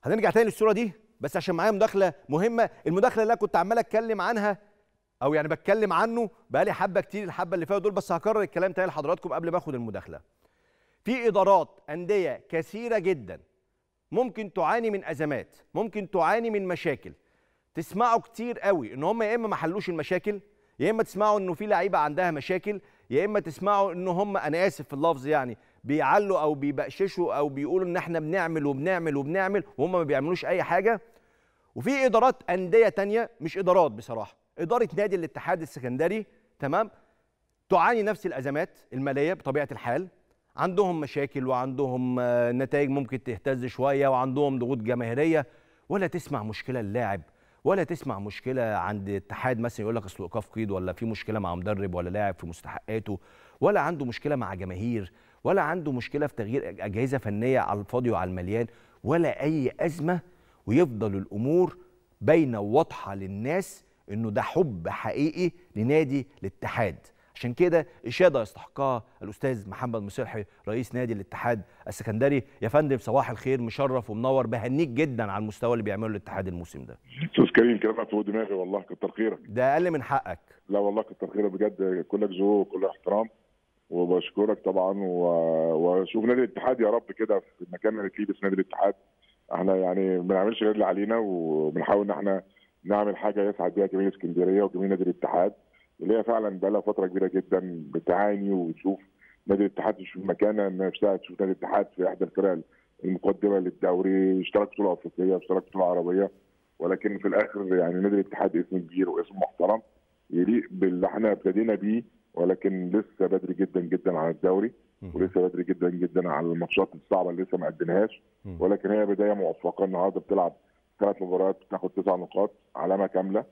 هنرجع تاني للصوره دي بس عشان معايا مداخله مهمه المداخله اللي انا كنت عمال اتكلم عنها او يعني بتكلم عنه بقالي حبه كتير الحبه اللي فاتوا دول بس هكرر الكلام تاني لحضراتكم قبل ما اخد المداخله في ادارات انديه كثيره جدا ممكن تعاني من ازمات ممكن تعاني من مشاكل تسمعوا كتير قوي ان هم يا اما ما حلوش المشاكل يا اما تسمعوا انه في لعيبه عندها مشاكل يا اما تسمعوا ان هم انا اسف في اللفظ يعني بيعلوا او بيبقششوا او بيقولوا ان احنا بنعمل وبنعمل وبنعمل وهم ما بيعملوش اي حاجه وفي ادارات انديه تانية مش ادارات بصراحه اداره نادي الاتحاد السكندري تمام تعاني نفس الازمات الماليه بطبيعه الحال عندهم مشاكل وعندهم آه، نتائج ممكن تهتز شويه وعندهم ضغوط جماهيريه ولا تسمع مشكله اللاعب ولا تسمع مشكله عند اتحاد مثلا يقول لك اصل ايقاف قيد ولا في مشكله مع مدرب ولا لاعب في مستحقاته ولا عنده مشكله مع جماهير ولا عنده مشكله في تغيير اجهزه فنيه على الفاضي وعلى المليان ولا اي ازمه ويفضل الامور باينه وواضحه للناس انه ده حب حقيقي لنادي الاتحاد عشان كده اشاده يستحقها الاستاذ محمد مصلحي رئيس نادي الاتحاد السكندري يا فندم صباح الخير مشرف ومنور بهنيك جدا على المستوى اللي بيعمله الاتحاد الموسم ده استاذ كريم كلامك فوق دماغي والله كتر خيرك ده اقل من حقك لا والله كتر خيرك بجد كلك ذوق وكل احترام وبشكرك طبعا و... واشوف نادي الاتحاد يا رب كده في المكان اللي فيه بس نادي الاتحاد احنا يعني ما بنعملش غير اللي علينا وبنحاول ان احنا نعمل حاجه يسعد بيها جميع اسكندريه وجميع نادي الاتحاد اللي هي فعلا بقى لها فتره كبيره جدا بتعاني وتشوف نادي الاتحاد مش في مكانها نفسها تشوف نادي الاتحاد في احدى الفرق المقدمه للدوري اشترك بطوله افريقيه اشترك بطوله عربيه ولكن في الاخر يعني نادي الاتحاد اسم كبير واسم محترم يليق باللي احنا ابتدينا بيه ولكن لسه بدري جدا جدا على الدوري ولسه بدري جدا جدا على الماتشات الصعبه اللي لسه ما قدمناهاش ولكن هي بدايه موفقه النهارده بتلعب ثلاث مباريات بتاخد تسع نقاط علامه كامله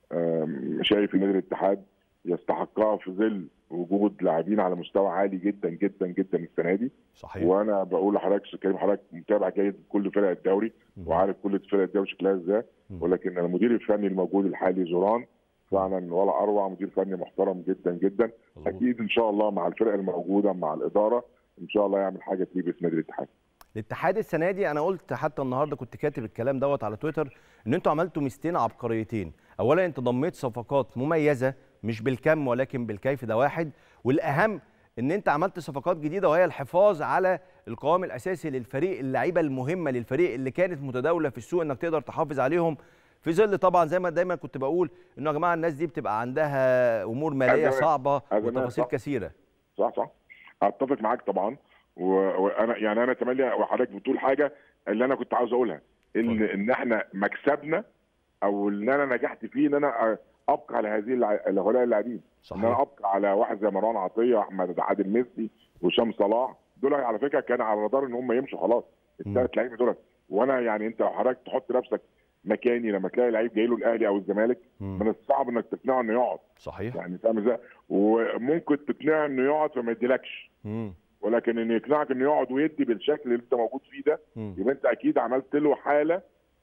أم، شايف نادي الاتحاد يستحقها في ظل وجود لاعبين على مستوى عالي جدا جدا جدا السنه دي صحيح وانا بقول لحضرتك أستاذ كريم حضرتك متابع جيد بكل فرق الدوري وعارف كل فرق الدوري شكلها ازاي ولكن المدير الفني الموجود الحالي زوران فعلا ولا اروع مدير فني محترم جدا جدا مظبوط. اكيد ان شاء الله مع الفرق الموجوده مع الاداره ان شاء الله يعمل حاجه تليق باسم نادي الاتحاد الاتحاد السنه دي انا قلت حتى النهارده كنت كاتب الكلام دوت على تويتر ان انتوا عملتوا ميزتين عبقريتين اولا انت ضميت صفقات مميزه مش بالكم ولكن بالكيف ده واحد والاهم ان انت عملت صفقات جديده وهي الحفاظ على القوام الاساسي للفريق اللعيبه المهمه للفريق اللي كانت متداوله في السوق انك تقدر تحافظ عليهم في ظل طبعا زي ما دايما كنت بقول انه يا جماعه الناس دي بتبقى عندها امور ماليه أزمات. صعبه أزمات، وتفاصيل صح. كثيره صح صح اتفق معاك طبعا و- وانا يعني انا تملي وحضرتك بتقول حاجه اللي انا كنت عاوز اقولها ان ان احنا مكسبنا او اللي انا نجحت فيه ان انا ابقى على هذه اللع- هؤلاء اللاعبين ان صحيح انا ابقى على واحد زي مروان عطيه احمد عادل ميسي وهشام صلاح دول على فكره كان على الرادار ان هم يمشوا خلاص الثلاث لعيبه دول وانا يعني انت حضرتك تحط نفسك مكاني لما تلاقي لعيب جاي له الاهلي او الزمالك مم. من الصعب انك تقنعه انه يقعد صحيح يعني فاهم ازاي وممكن تقنعه انه يقعد فما يديلكش مم. ولكن ان يقنعك انه يقعد ويدي بالشكل اللي انت موجود فيه ده مم. يبقى انت اكيد عملت له حاله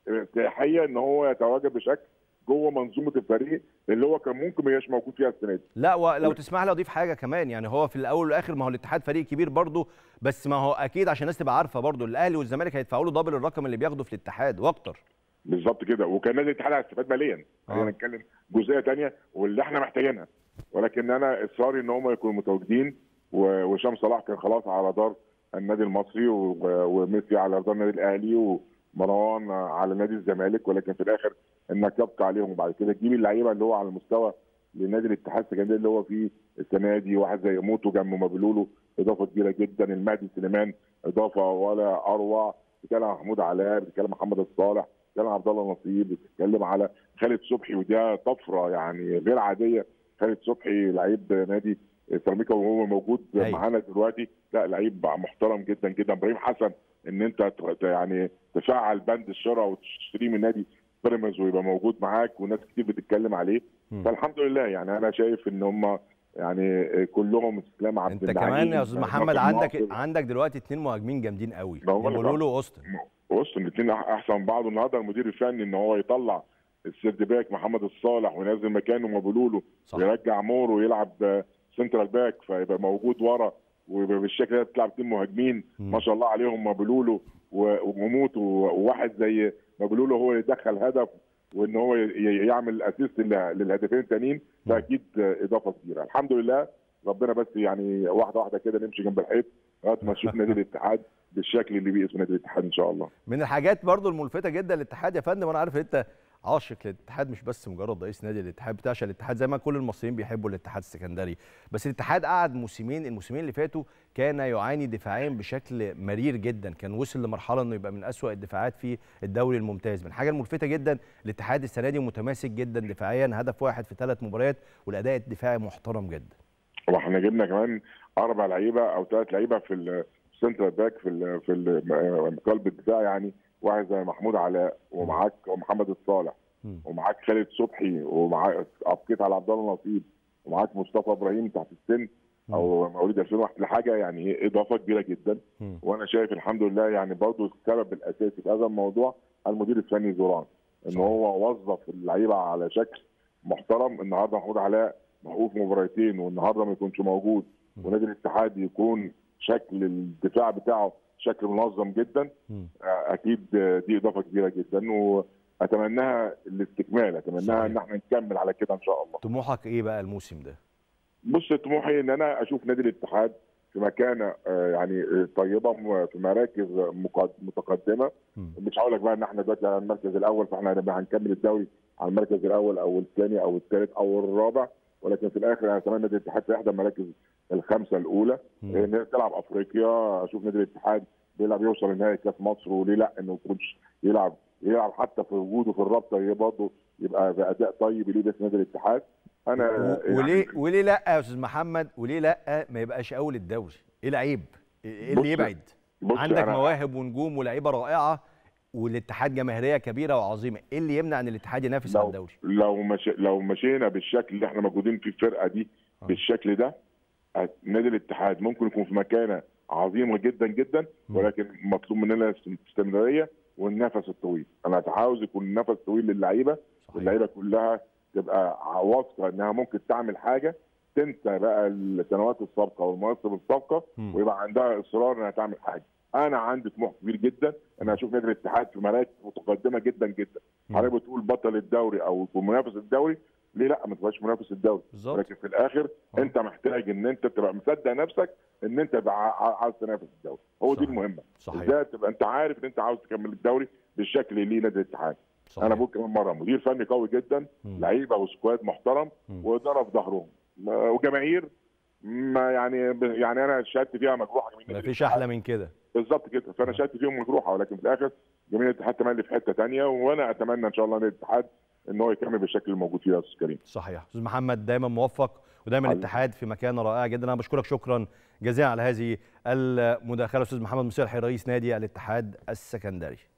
سياحيه ان هو يتواجد بشكل جوه منظومه الفريق اللي هو كان ممكن ما يبقاش موجود فيها السنه دي لا ولو تسمح لي اضيف حاجه كمان يعني هو في الاول والاخر ما هو الاتحاد فريق كبير برضه بس ما هو اكيد عشان الناس تبقى عارفه برضه الاهلي والزمالك هيدفعوا له دبل الرقم اللي بياخده في الاتحاد واكتر بالظبط كده وكان نادي الاتحاد هيستفاد ماليا خلينا آه. نتكلم جزئيه تانية واللي احنا محتاجينها ولكن انا اصراري ان هم يكونوا متواجدين و- وهشام صلاح كان خلاص على رادار النادي المصري و- وميسي على رادار النادي الاهلي ومروان على نادي الزمالك ولكن في الاخر انك تبقى عليهم وبعد كده تجيب اللعيبه اللي هو على المستوى لنادي الاتحاد السكندري اللي هو فيه السنه دي واحد زي موتو جنب مبلولو اضافه كبيره جدا المهدي سليمان اضافه ولا اروع بتتكلم عن محمود علاء بتتكلم عن محمد الصالح بتتكلم عن عبد الله نصيب بتتكلم على خالد صبحي وده طفره يعني غير عاديه خالد صبحي لعيب نادي سيراميكا وهو موجود أيوة. معانا دلوقتي لا لعيب محترم جدا جدا ابراهيم حسن ان انت ت- يعني تفعل بند الشراء وتشتريه من نادي بيراميدز ويبقى موجود معاك وناس كتير بتتكلم عليه مم. فالحمد لله يعني انا شايف ان هم يعني كلهم استسلام عبد انت النعيم كمان يا استاذ محمد ناصر عندك ناصر. عندك دلوقتي اتنين مهاجمين جامدين قوي ما هو اللي بولولو واوستن بص الاثنين احسن من بعض النهارده المدير الفني ان هو يطلع السيرد باك محمد الصالح وينزل مكانه مبولولو صح ويرجع مورو ويلعب آه، سنترال باك فيبقى موجود ورا وبالشكل ده بتلعب اتنين مهاجمين مم. ما شاء الله عليهم مبلولو و- وموموت وواحد زي مبلولو هو يدخل هدف وان هو ي- ي- يعمل اسيست للهدفين التانيين ده اكيد اضافه كبيره الحمد لله ربنا بس يعني واحده واحده كده نمشي جنب الحيط لغايه ما نشوف نادي الاتحاد بالشكل اللي بيه اسم نادي الاتحاد ان شاء الله من الحاجات برضو الملفتة جدا للاتحاد يا فندم وانا عارف انت عاشق للاتحاد مش بس مجرد رئيس نادي الاتحاد بتعشق الاتحاد زي ما كل المصريين بيحبوا الاتحاد السكندري بس الاتحاد قعد موسمين الموسمين اللي فاتوا كان يعاني دفاعيا بشكل مرير جدا كان وصل لمرحله انه يبقى من أسوأ الدفاعات في الدوري الممتاز من الحاجه الملفته جدا الاتحاد السنه دي متماسك جدا دفاعيا هدف واحد في ثلاث مباريات والاداء الدفاعي محترم جدا واحنا جبنا كمان اربع لعيبه او ثلاث لعيبه في السنتر باك في ال في ال- قلب الدفاع يعني واحد زي محمود علاء ومعاك محمد الصالح مم. ومعاك خالد صبحي ومعاك ابقيت على عبد الله نصيب ومعاك مصطفى ابراهيم تحت السن او مواليد 2001 لحاجه يعني إيه اضافه كبيره جدا مم. وانا شايف الحمد لله يعني برضه السبب الاساسي في هذا الموضوع المدير الفني زوران ان صحيح. هو وظف اللعيبه على شكل محترم النهارده محمود علاء موقوف مباراتين والنهارده ما يكونش موجود مم. ونادي الاتحاد يكون شكل الدفاع بتاعه شكل منظم جدا مم. آه، اكيد آه، دي اضافه كبيره جدا واتمناها الاستكمال اتمناها صحيح. ان احنا نكمل على كده ان شاء الله طموحك ايه بقى الموسم ده بص طموحي ان انا اشوف نادي الاتحاد في مكانه آه، يعني آه، طيبه م- في مراكز مقد- متقدمه مم. مش هقول لك بقى ان احنا دلوقتي على المركز الاول فاحنا هنبقى هنكمل الدوري على المركز الاول او الثاني او الثالث او الرابع ولكن في الاخر انا اتمنى نادي الاتحاد في احدى المراكز الخمسه الاولى مم. ان تلعب افريقيا اشوف نادي الاتحاد بيلعب يوصل لنهائي كاس مصر وليه لا انه يكونش يلعب يلعب حتى في وجوده في الرابطه هي برضه يبقى باداء طيب ليه باسم نادي الاتحاد انا و- وليه وليه لا يا استاذ محمد وليه لا ما يبقاش اول الدوري ايه العيب ايه بص- اللي يبعد بص عندك أنا- مواهب ونجوم ولاعيبه رائعه والاتحاد جماهيريه كبيره وعظيمه ايه اللي يمنع ان الاتحاد ينافس على لو الدوري لو مش لو مشينا بالشكل اللي احنا موجودين في الفرقه دي آه. بالشكل ده هت- نادي الاتحاد ممكن يكون في مكانه عظيمه جدا جدا مم. ولكن مطلوب مننا الاستمراريه والنفس الطويل انا عاوز يكون النفس طويل للعيبه صحيح واللعيبه كلها تبقى واثقه انها ممكن تعمل حاجه تنسى بقى السنوات السابقه والمناصب السابقه مم. ويبقى عندها اصرار انها تعمل حاجه انا عندي طموح كبير جدا ان اشوف نادي الاتحاد في مراكز متقدمه جدا جدا مم. حضرتك بتقول بطل الدوري او يكون منافس الدوري ليه لا ما تبقاش منافس الدوري بالظبط ولكن في الاخر آه. انت محتاج ان انت تبقى مصدق نفسك ان انت تبقى ع- عاوز تنافس الدوري هو دي صحيح. المهمه صحيح ازاي تبقى انت عارف ان انت عاوز تكمل الدوري بالشكل اللي نادي الاتحاد صحيح انا بقول كمان مره مدير فني قوي جدا مم. لعيبه وسكواد محترم مم. واداره في ظهرهم ما- وجماهير ما يعني يعني انا شهادتي فيها مجروحه من ما نادي فيش الاتحاد. احلى من كده بالظبط كده فانا شهادتي فيهم مجروحه ولكن في الاخر جميع الاتحاد تملي في حته تانية وانا اتمنى ان شاء الله نادي الاتحاد ان هو يكمل بالشكل الموجود فيه يا استاذ كريم صحيح استاذ محمد دايما موفق ودايما حبيبي. الاتحاد في مكانه رائعه جدا انا بشكرك شكرا جزيلا على هذه المداخله استاذ محمد مصلحي رئيس نادي الاتحاد السكندري